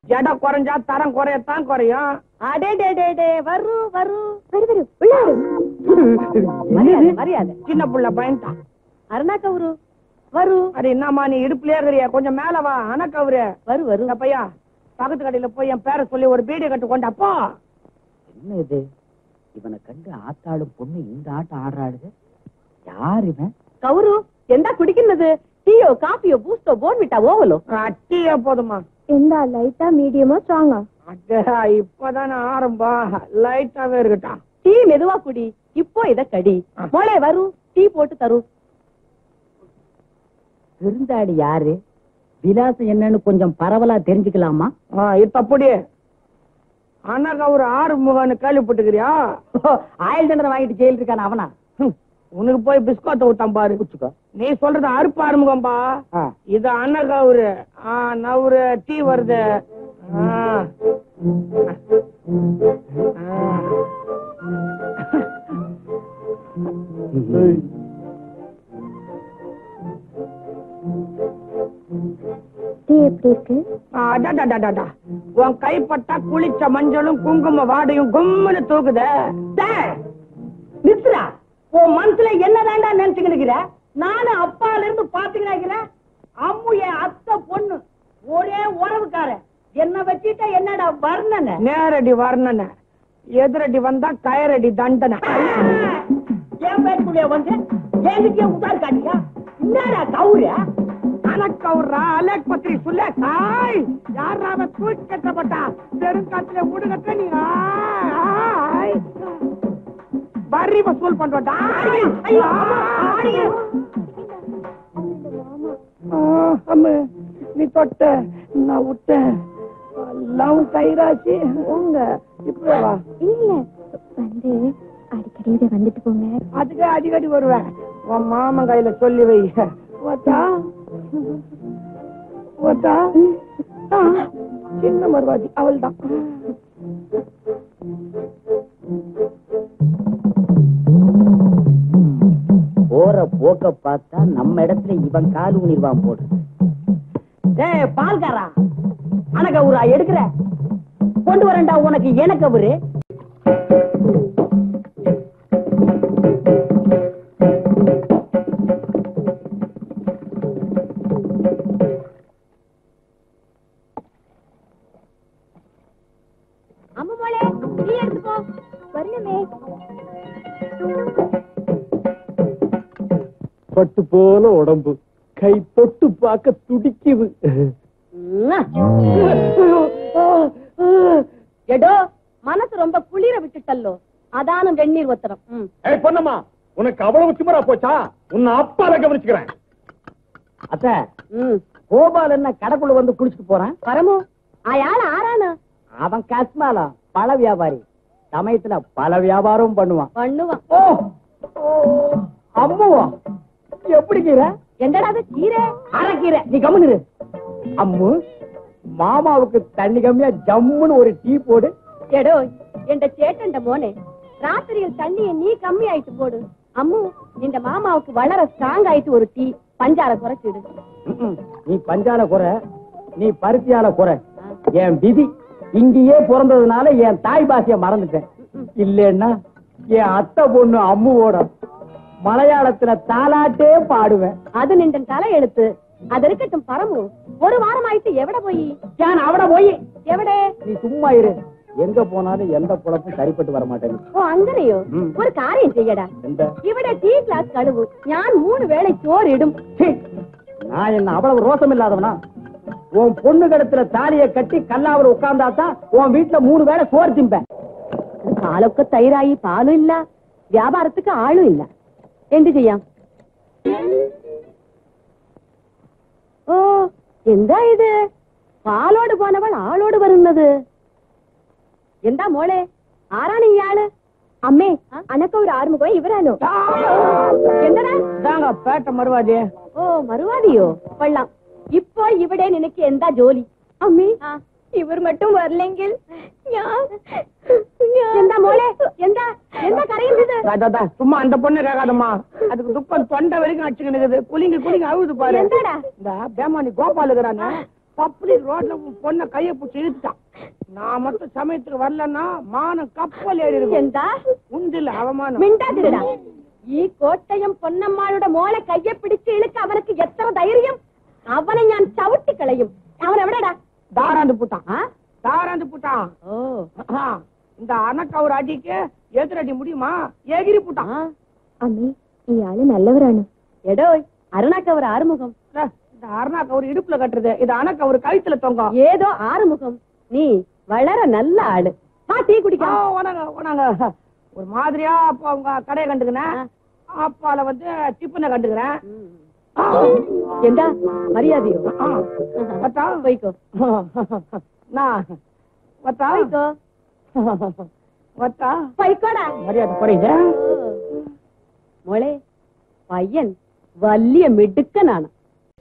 எடை குறைஞ்சா தரம் குறையத்தான் குறையும் அடே டே டே டே வரு வரு வரு வரு உள்ள வரு மரியாதை மரியாதை சின்ன புள்ள பயன்ட்டான் அருணா கவுரு வரு அட என்னம்மா நீ இடுப்புலயே இருக்கிறியா கொஞ்சம் மேல வா அணக்கவரு வரு வரு இந்த பையா பக்கத்து கடையில போய் என் பேரை சொல்லி ஒரு பீடி கட்டு கொண்டாப்போ என்ன இது இவனை கண்டு ஆத்தாளும் பொண்ணு இந்த ஆட்டம் ஆடுறாளுது யார் இவன் கவுரு எந்த குடிக்கிறது டீயோ காப்பியோ பூஸ்டோ போன்விட்டா ஓவலோ அட்டியா போதுமா எந்த லைட்டா மீடியமா ஸ்ட்ராங்கா அட இப்பதானே ஆரம்பம் லைட்டாவே இருக்கட்டும் டீ மெதுவா குடி இப்போ இத கடி மோளே வரு டீ போட்டு தரு விருந்தாடி யாரு விலாசம் என்னன்னு கொஞ்சம் பரவலா தெரிஞ்சுக்கலாமா ஆ, இது அப்படி அண்ணாக்கா ஒரு ஆறு முகன்னு கேள்விப்பட்டுக்கிறியா ஆயில் தண்டனை வாங்கிட்டு ஜெயில் இருக்கான அவனா ஹம், உனக்கு போய் பிஸ்கோத்தை விட்டான் பாரு குச்சுக்கோ நீ சொல்றது அறுப்பு ஆறுமுகம்பா ஆ. இது அண்ணகவுரு ஆ நவுரு டீ வருது ஆ. ஆ. டீ எப்படி இருக்கு அடடடடடா. உன் கைப்பட்டா குளிச்ச மஞ்சளும் குங்கும வாடையும் கும்முன்னு தூக்குதே நித்ரா உன் மனசுல என்ன வேண்டா நினைச்சுக்கிற நானும் அப்பால இருந்து பாத்துக்கிறேன் அம்மு என் அத்தை பொண்ணு ஒரே உறவுக்கார என்ன வச்சுட்டா என்னடா வர்ணனை நேரடி வர்ணனை எதிரடி வந்தா கயரடி தண்டனை என் பேருக்குள்ளே வந்து என்கிட்டயே உதார் காட்டியா என்னடா கவுரு அலக்கவுரா அலக் பத்திரி சொல்ல காய் யாரா அவன் தூக்கி கட்டப்பட்டா பெருங்காத்துல உடுகட்ட நீ ஆய். வரி வசூல் பண்றோட்டா அம்மு நீ தொட்ட நான் விட்டேன் எல்லாம் கைராசி உங்க இப்ப வா இல்ல வந்து அடிக்கடி இதை வந்துட்டு போங்க அதுக்கு அடிக்கடி வருவேன் உன் மாமன் கையில சொல்லி வை ஓத்தா ஓத்தா ஆ, சின்ன மருவாதி அவள் தான் போற போக்க பார்த்தா நம்ம இடத்துல இவன் கால் ஊனிருவான் போடு ஏய் பால்காரா அனகவுரா எடுக்கிற கொண்டு வரேன்டா உனக்கு எனக்கவுரு அம்மா மோளே டீ எடுத்துக்கோ வரணுமே பட்டு போல உடம்பு கை தொட்டு பார்க்க துடிக்குது எடோ மனசு ரொம்ப குளிர விட்டுட்டல்லோ அதானும் வெந்நீர் ஒத்தரம் ம். ஏய் பொன்னம்மா உனக்கு அவ்வளவு திமிரா போச்சா உன்னை அப்பால கவனிச்சுக்கிறேன் அத்த ம். கோபால் என்ன கடைக்குள்ள வந்து குளிச்சுட்டு போறான் பரமு அயாள் ஆறானு அவன் கஸ்மாலா பழ வியாபாரி சமயத்துல பல வியாபாரம் பண்ணுவான் பண்ணுவான் ஓ ஓ, அம்முவா எப்படி கீரை எங்கடா அது கீரை அரைக்கீரை நீ கம்முனு இரு. அம்மு மாமாவுக்கு தண்ணி கம்மியா ஜம்முன்னு ஒரு டீ போடு எடோ என்ற சேட்டண்ட மோனே ராத்திரியில் தண்ணிய நீ கம்மி ஆயிட்டு போடு அம்மு இந்த மாமாவுக்கு வளர ஸ்ட்ராங் ஆயிட்டு ஒரு டீ பஞ்சார குறைச்சிடு ம்ம். நீ பஞ்சால குறை நீ பருத்தியால குறை என் விதி இங்கேயே பிறந்ததுனால என் தாய் பாஷைய மறந்துட்டேன் இல்லைன்னா என் அத்தை பொண்ணு அம்முவோட மலையாளத்துல தாலாட்டே பாடுவேன் அது நின்ற தலை எழுத்து அது இருக்கட்டும் பரமு ஒரு வாரம் ஆயிட்டு எவட போய் ஏன் அவட போய் எவடே நீ சும்மா இரு எங்க போனாலும் எந்த குழப்பும் சரிப்பட்டு வர மாட்டேங்குது ஓ அங்கனையோ ம். ஒரு காரியம் செய்யடா எந்த இவட டீ கிளாஸ் கழுவு ஞான் மூணு வேளை சோறு இடும் சீ, நான் என்ன அவ்வளவு ரோசம் இல்லாதவனா உன் பொண்ணு கடத்துல தாலிய கட்டி கல்லாவில் உட்கார்ந்தா தான் உன் வீட்டுல மூணு வேளை சோறு திம்பேன் காலொக்க தயிராயி பாலும் இல்ல வியாபாரத்துக்கு ஆளும் இல்ல എന്ത് ചെയ്യാം ഓ എന്താ ഇത് പാലോട് പോനവൾ ആളോട് വരുന്നത് എന്താ മോളെ ആരാണ് ഇയാള് അമ്മേ അനക്ക ഒരു ആറുമുഖം ഇവരാണോ എന്തടാ தாங்க பேட்டை மறுவாதி ഓ മറുവാദിയോ കൊള്ളാം ഇപ്പോ ഇവിടെ നിനക്ക് എന്താ ജോലി അമ്മേ ഇവർ മറ്റും വരില്ലെങ്കിൽ ഞാൻ എന്താ മോളെ എന്താ എന്താ കരയുന്നത് தா, தா, தா, சும்மா அந்த பொண்ணு கேட்காதம்மா அதுக்கு துக்கம் தொண்டை வரைக்கும் அடிச்சுக்கிட்டு குலிங்க குலிங்க அழுகுது பாரு என்னடா? இந்த பேமானி கோபால் இருக்கிறானே பப்ளிக் ரோட்ல உன் பொண்ண கைய பிடிச்சி இழுத்துட்டான் நான் மட்டும் சமயத்துக்கு வரலன்னா மானம் கப்பல் ஏறிடுவேன் எந்தா உண்டில் அவமானம் மிண்டாதிருடா ഈ കോട്ടയം പൊന്നമ്മാളുടെ മോളെ കയ്യെ പിടിച്ച് ഇളുക്ക് അവനക്ക് എത്ര ധൈര്യം അവനെ ഞാൻ ചവിട്ടി കളയും അവൻ എവിടെടാ தாராந்து புட்டான் ആ? தாராந்து புட்டான் ഓ ஆ, இந்த அணக்க ஒரு அடிக்கு எதிரடி முடியுமா எகிரி புட்டான் ആ അമ്മേ ഇയാള് നല്ലവരാണ് എടോ അരുണാക്കവർ ആറുമുഖം அட, இந்த அரணாக்க ஒரு இடுப்புல கட்டுறது இது அணக்க ஒரு கழுத்துல தொங்கும் ഏതോ ആറുമുഖം നീ വളരെ നല്ല ஆளு വാ ടീ ஆ, കുടിക്കാം வணங்க வணங்க ஒரு மாதிரியா அப்ப உங்க கடையை கண்டுக்கினேன் அப்பால வந்து டிஃபனை கண்டுக்கிறேன் ஆ, എന്താ മര്യാദയോ ஆ, வத்தா? പോയിക്കോ நான் வத்தா? പോയിക്കോ வத்தா? പോയിക്കോടാ மரியாதை குறையுது മോളെ പയ്യൻ വലിയ മിടുക്കനാണ്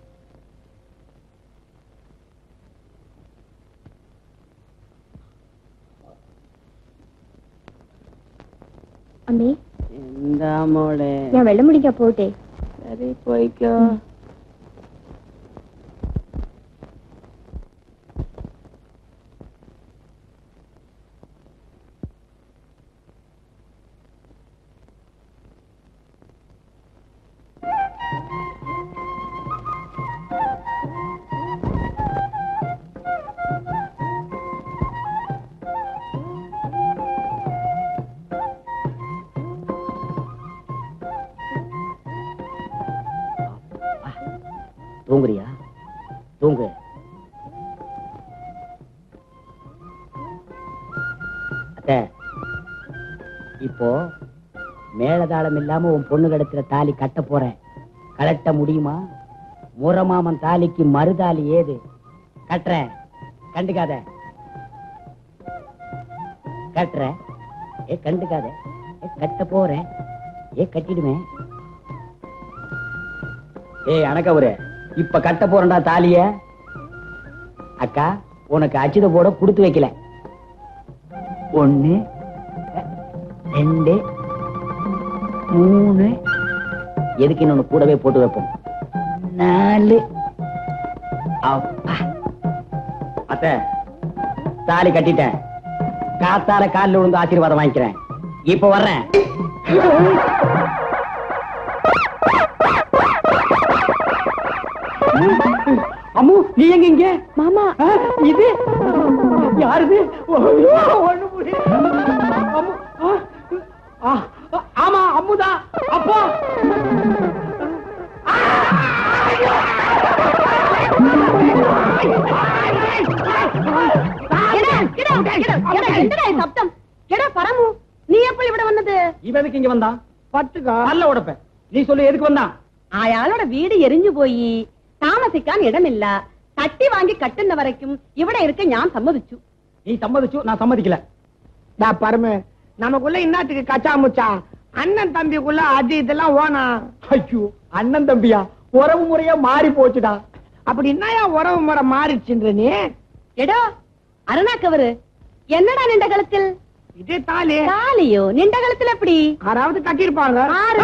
അമ്മേ എന്താ മോളെ ഞാൻ വെള്ളം കുടിക്കാൻ പോട്ടെ ശരി പോയിക്കോ தூங்குறியா தூங்கு அத்தை இப்போ மேளதாளம் இல்லாம உன் பொண்ணு கழுத்துல தாலி கட்ட போறேன் கலட்ட முடியுமா முறமாமன் தாலிக்கு மறுதாலி ஏது கட்டுறேன் கண்டுக்காத கட்டுறேன் ஏ கண்டுக்காத ஏ கட்ட போறேன் ஏ கட்டிடுவேன் ஏய் அணக்கவரு இப்ப கட்ட போறேன்டா தாலிய அக்கா உனக்கு அச்சித போட கொடுத்து வைக்கல ஒண்ணு ரெண்டு மூணு எதுக்கு இன்னொன்னு கூடவே போட்டு வைப்போம் நாலு அப்பா அத்த தாலி கட்டிட்டேன் காத்தால காலில் விழுந்து ஆசீர்வாதம் வாங்கிக்கிறேன் இப்ப வர்றேன் அம்மு நீ எங்க இங்க மாமா இது யாருது ஒண்ணு புரியல. அம்மு, ஆ, ஆ, ஆமா அம்முதான் அப்பா சப்தம் எடா பரமு நீ எப்படி ഇവിടെ വന്നത് இவன் எதுக்கு இங்க வந்தான் பத்துக்கா பல்ல உடப்ப நீ சொல்லு எதுக்கு வந்தான் അയാളുടെ വീട് എരിഞ്ഞു പോയി താമസിക്കാൻ ഇടമില്ല തട്ടി വാങ്ങി കട്ടുന്ന വരയ്ക്കും ഇവിടെ இருக்க ഞാൻ സമ്മതിച്ചു நீ சம்மதிச்சு நான் சம்மதிக்கல டா பரமு நமக்குள்ள இன்னத்துக்கு கச்சா முச்சா அண்ணன் தம்பிக்குள்ள அது இதெல்லாம் ஓனா ஐயோ அண்ணன் தம்பியா உறவு முறையா மாறி போச்சுடா அப்படி என்னயா உறவு முறை மாறிச்சுன்ற நீ എടോ അരുണാക്കവര് എന്നടാ നിന്റെ കളത്തിൽ இதே தாலி താലിയോ നിന്റെ കളത്തിൽ എപ്പടി யாராவது கட்டிருப்பாங்க ஆறு.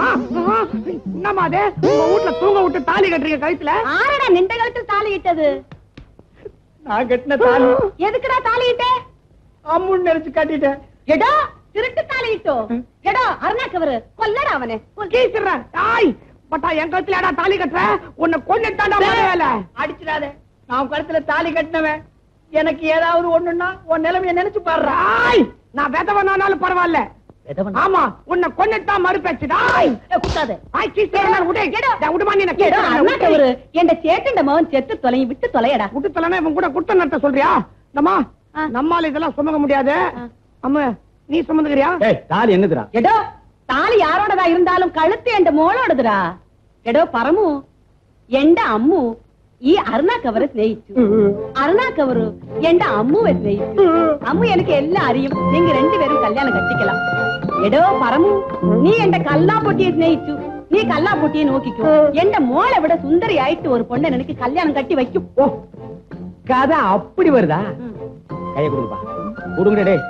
என்னமா அது உங்க வீட்டுல தூங்க விட்டு தாலி கட்டுறீங்க கழுத்துல ആരടാ നിന്റെ കളത്തിൽ താലി ഇട്ടത് நான் கட்டின தாலி എതുക്കടാ താലി ഇട്ടേ அம்முன்னு நினைச்சு கட்டிட்டேன் എടോ திருட்டு താലി ഇട്ടോ എടോ അരുണാക്കവര് കൊല്ലടാ അവനെ கீசுறேன் தாய் பட்டா என் கழுத்துல ஏடா தாலி கட்டுற உன்னை கொண்டுட்டாண்டா வேலை அடிச்சிடாத நான் உன் கழுத்துல தாலி கட்டினவன் எனக்கு ஏதாவது ஒண்ணுன்னா உன் நிலைமைய நினைச்சு பாடுறா தாய் நான் விதவனானாலும் பரவாயில்ல ஆமா உன்னை கொண்டுட்டான் மறுபேச்சு தாய் കുത്താതെ ஆய் கீசுறேன் விடு டேய், விடுமா நீ நான் എടോ கீசுறேன், விடு. അരുണാക്കവര് എന്റെ ചേട്ടന്റെ മോൻ ചെത്ത് തൊലയും വിട്ട് തൊലയടാ விட்டுத்தலனா இவன் கூட குட்ட நடத்த சொல்றியா நம்மா ஆ. நம்மால இதெல்லாம் சுமக்க முடியாது ஆ. அம்மா நீ சுமந்துக்கிறியா ஏய் தாலி என்னதுடா എടോ താലി ആരോടതാ ഇരുന്നാലും കഴുത്ത് എന്റെ മോളോടതരാ എടോ പറമു എന്റെ അമ്മു ഈ അരുണാക്കവരെ സ്നേഹിച്ചു അരുണാക്കവரு എന്റെ അമ്മുവെ സ്നേഹിച്ചു അമ്മു എനിക്ക് എല്ലാം അറിയും നിങ്ങൾ രണ്ടുപേരും കല്യാണം കട്ടിക്കലാം എടോ പറമു നീ എന്റെ കല്ലാപ്പൊട്ടിയെ സ്നേഹിച്ചു നീ കല്ലാപ്പൊട്ടിയെ നോക്കിക്കോ എന്റെ മോൾ എവിടെ സുന്ദരിയായിട്ട് ഒരു പൊണ്ണൻ എനിക്ക് കല്യാണം കട്ടി വയ്ക്കും ஓ கதை அப்படி வருதா கைய கொடுப்பா கொடுங்க டேய்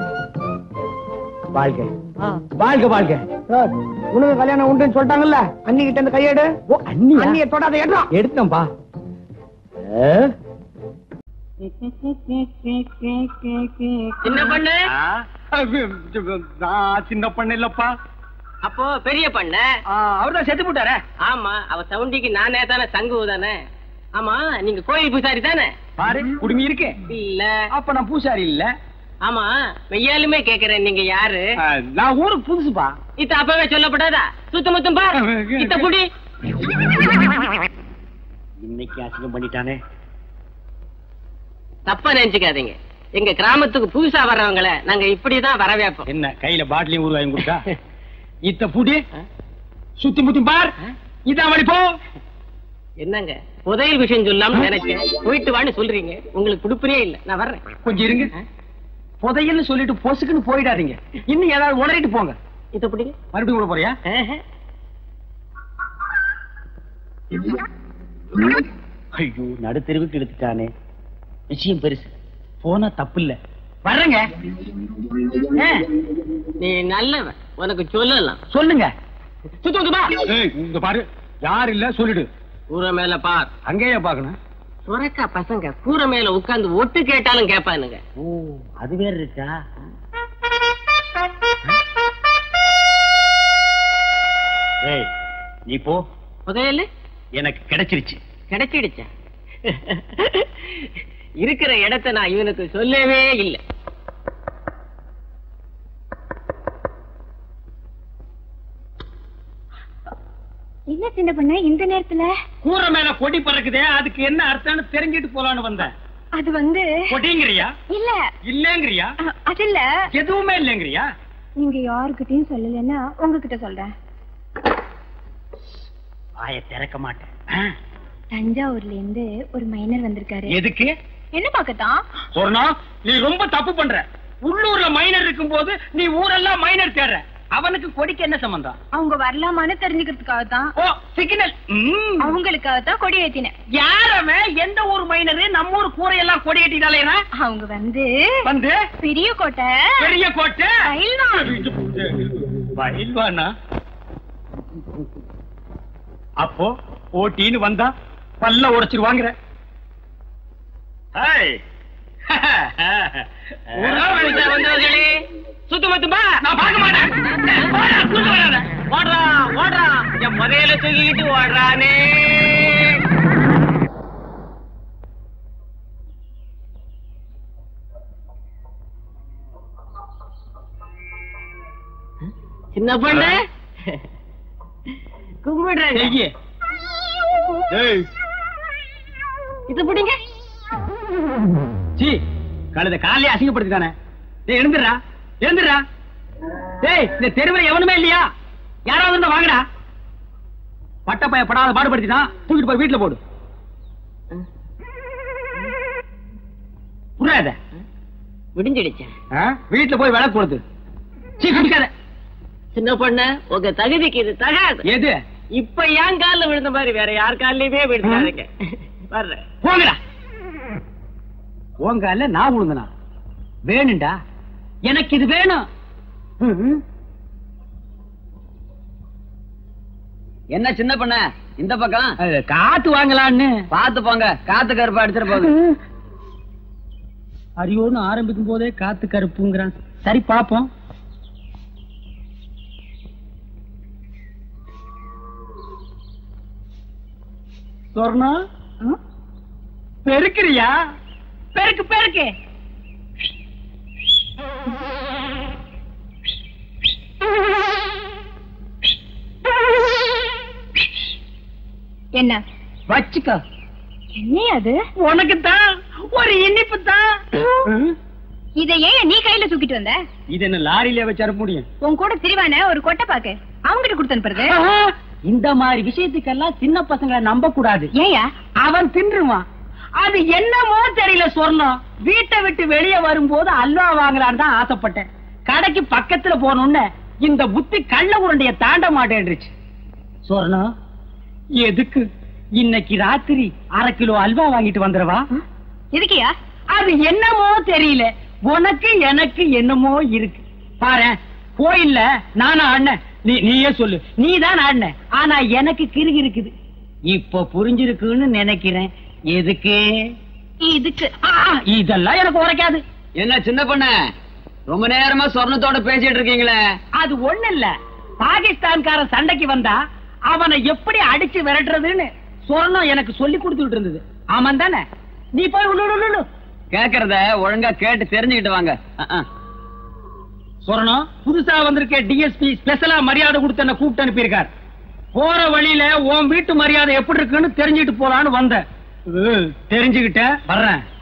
வாழ்க வாழ்க வாழ்க சார் உனக்கு கல்யாணம் உண்டுன்னு சொல்லிட்டாங்கல்ல அன்னிக்கிட்ட இருந்து கையெடு ஓ அண்ணியா அண்ணிய தொடாத ஏற்றா எடுத்தேன்பா சின்ன பண்ணு நான் சின்ன பண்ண இல்லப்பா அப்போ பெரிய பண்ண அவர்தான் செத்து போட்டாரே ஆமா அவ சவுண்டிக்கு நானே தானே சங்கு தானே ஆமா நீங்க கோயில் பூசாரி தானே பாரு குடுமி இருக்கு இல்ல அப்ப நான் பூசாரி இல்ல ஆமா மெய்யாலுமே கேக்குறேன் நீங்க யாரு ஆ, நான் ஊருக்கு புதுசுப்பா இத்த அப்பவே சொல்லப்படாதா சுத்த முத்தம் பார் இத்த புடி இன்னைக்கு அசிங்கம் பண்ணிட்டானே தப்பா நினைச்சுக்காதீங்க எங்க கிராமத்துக்கு புதுசா வர்றவங்கள நாங்க இப்படிதான் வரவேப்போம் என்ன கையில பாட்டிலையும் ஊறுகாயும் கொடுத்தா இத்த புடி சுத்தி முத்தி பார் இதான் வழி போ என்னங்க புதையல் விஷயம் சொல்லாம நினைச்சேன் போயிட்டு வான்னு சொல்றீங்க உங்களுக்கு குடுப்பனே இல்ல நான் வர்றேன் கொஞ்சம் இருங்க புதையல்னு சொல்லிட்டு பொசுக்குன்னு போயிடாதீங்க இன்னும் ஏதாவது உளறிட்டு போங்க இத புடிங்க மறுபடியும் கூட போறியா ஆஹா. ஐயோ நடுத்தெருவுக்கு எடுத்துட்டானே விஷயம் பெருசு போனா தப்பு இல்ல வர்றேங்க ஆ, நீ நல்லவன் உனக்கு சொல்லலாம் சொல்லுங்க சுத்த முத்தமா இங்க பாரு யார் இல்ல சொல்லிடு கூரை மேல பார் அங்கேயே பாக்கணும் சுரக்கா பசங்க கூரை மேல உட்கார்ந்து ஒட்டு கேட்டாலும் கேட்பானுங்க ஓ அது வேற இருக்கா ஏய் நீ போ புதையல் எனக்கு கிடைச்சிருச்சு கிடைச்சிடுச்சா இருக்கிற இடத்தை நான் இவனுக்கு சொல்லவே இல்லை என்ன சின்ன பண்ண இந்த நேரத்துல கூரை மேல கொடி பறக்குதே அதுக்கு என்ன அர்த்தம்னு தெரிஞ்சிட்டு போலான்னு வந்தேன் அது வந்து கொடிங்கிறியா இல்ல இல்லங்கிறியா அ- அது இல்ல எதுவுமே இல்லங்கிறியா நீங்க யாருக்கிட்டயும் சொல்லலைன்னா உங்ககிட்ட சொல்றேன் வாய திறக்க மாட்டேன் ஆ, தஞ்சாவூர்ல இருந்து ஒரு மைனர் வந்திருக்காரு எதுக்கு என்ன பாக்கத்தான் சொன்னா நீ ரொம்ப தப்பு பண்ற உள்ளூர்ல மைனர் இருக்கும்போது நீ ஊரெல்லாம் மைனர் தேடுற அவனுக்கு கொடிக்கு என்ன சம்பந்தம் அவங்க வரலாமான்னு தெரிஞ்சுக்கிறதுக்காக தான் ஓ சிக்னல் அவங்களுக்காக தான் கொடி ஏத்தினேன் யாரவன் எந்த ஊர் மைனரு நம்ம ஊர் கூரையெல்லாம் கொடி கட்டிட்டாலே அவங்க வந்து வந்து பெரிய கோட்டை பெரிய கோட்டை பயில்வான். பயில்வானா அப்போ போட்டின்னு வந்தா பல்ல உடைச்சிருவாங்கிற ஹாய் வந்தவர்களே சுத்து முத்துமா நான் பார்க்க மாட்டேன் போடா, குறுக்க வராத. ஓடுறா ஓடுறா என் முதல்ல தூக்கிக்கிட்டு ஓடுறானே சின்ன பொண்ணு கும்பிடுறேன் செய்யி. ஏய், இது பிடிங்க சீ, கழுத காலையே அசிங்கப்படுத்திட்டானே டேய் எழுந்துடுறா எழுந்துடுறா டேய் இந்த தெருவில் எவனுமே இல்லையா யாராவது இருந்தா வாங்கடா பட்டப்பைய படாத பாடுபடுத்திட்டான் தூக்கிட்டு போய் வீட்டுல போடு புரியாத விடிஞ்சிடுச்சேன் வீட்டுல போய் விளக்கு கொடுத்து சீ குடிக்காத சின்ன பொண்ணு உங்க தகுதிக்கு இது தகாது எது இப்ப என் கால்ல விழுந்த மாதிரி வேற யார் கால்லயுமே விழுந்தாருங்க வர்றேன் போங்கடா உங்கால நான் விழுந்தனா வேணும்டா எனக்கு இது வேணும் ம்ம். என்ன சின்ன பண்ண இந்த பக்கம் அது காத்து வாங்கலான்னு பாத்து போங்க காத்து கருப்பா அடிச்சிட போகுது அரியோன்னு ஆரம்பிக்கும் போதே காத்து கருப்புங்கிறான் சரி பாப்போம் சொர்ணா பெருக்கிறியா பெருக்கு பெருக்கு என்ன வச்சுக்கோ என்ன அது உனக்கு தான் ஒரு இனிப்பு தான் இத ஏன் நீ கையில தூக்கிட்டு வந்த இது என்ன லாரியில வச்சு அனுப்ப முடியும் உன் கூட திரிவான ஒரு கொட்டை பாக்கு அவங்கிட்ட கொடுத்து அனுப்புறது இந்த மாதிரி விஷயத்துக்கெல்லாம் சின்ன பசங்களை நம்ப கூடாது ஏயா அவன் தின்றுவான் அது என்னமோ தெரியல சொர்ணம் வீட்டை விட்டு வெளியே வரும்போது அல்வா வாங்கலான்னு தான் ஆசைப்பட்டேன் கடைக்கு பக்கத்துல போனோன்னு இந்த புத்தி கள்ள உருண்டைய தாண்ட மாட்டேன்றுச்சு சொர்ணம் எதுக்கு இன்னைக்கு ராத்திரி அரை கிலோ அல்வா வாங்கிட்டு வந்துடவா எதுக்கியா அது என்னமோ தெரியல உனக்கு எனக்கு என்னமோ இருக்கு பாரு கோயில்ல நானா ஆடினேன் நீ நீயே சொல்லு நீ தான் ஆடின ஆனா எனக்கு கிறுகி இருக்குது இப்ப புரிஞ்சிருக்குன்னு நினைக்கிறேன் எதுக்கு இதுக்கு ஆ, இதெல்லாம் எனக்கு உரைக்காது என்ன சின்ன பொண்ண ரொம்ப நேரமா சொர்ணத்தோட பேசிட்டு இருக்கீங்களே அது ஒண்ணு இல்ல பாகிஸ்தான்காரன் சண்டைக்கு வந்தா அவனை எப்படி அடிச்சு விரட்டுறதுன்னு சொர்ணம் எனக்கு சொல்லி கொடுத்துட்டு இருந்தது ஆமாம் தானே நீ போய் உள்ளு, உள்ளு, உள்ளு. கேக்குறத ஒழுங்கா கேட்டு தெரிஞ்சுக்கிட்டு வாங்க அஹ், அஹ். சொர்ணம் புதுசா வந்திருக்க டிஎஸ்பி ஸ்பெஷலா மரியாதை கொடுத்து என்ன கூப்பிட்டு அனுப்பியிருக்கார் போற வழியில உன் வீட்டு மரியாதை எப்படி இருக்குன்னு தெரிஞ்சுட்டு போலான்னு வந்தேன் தெரிஞ்சுக்கிட்ட வர்றேன்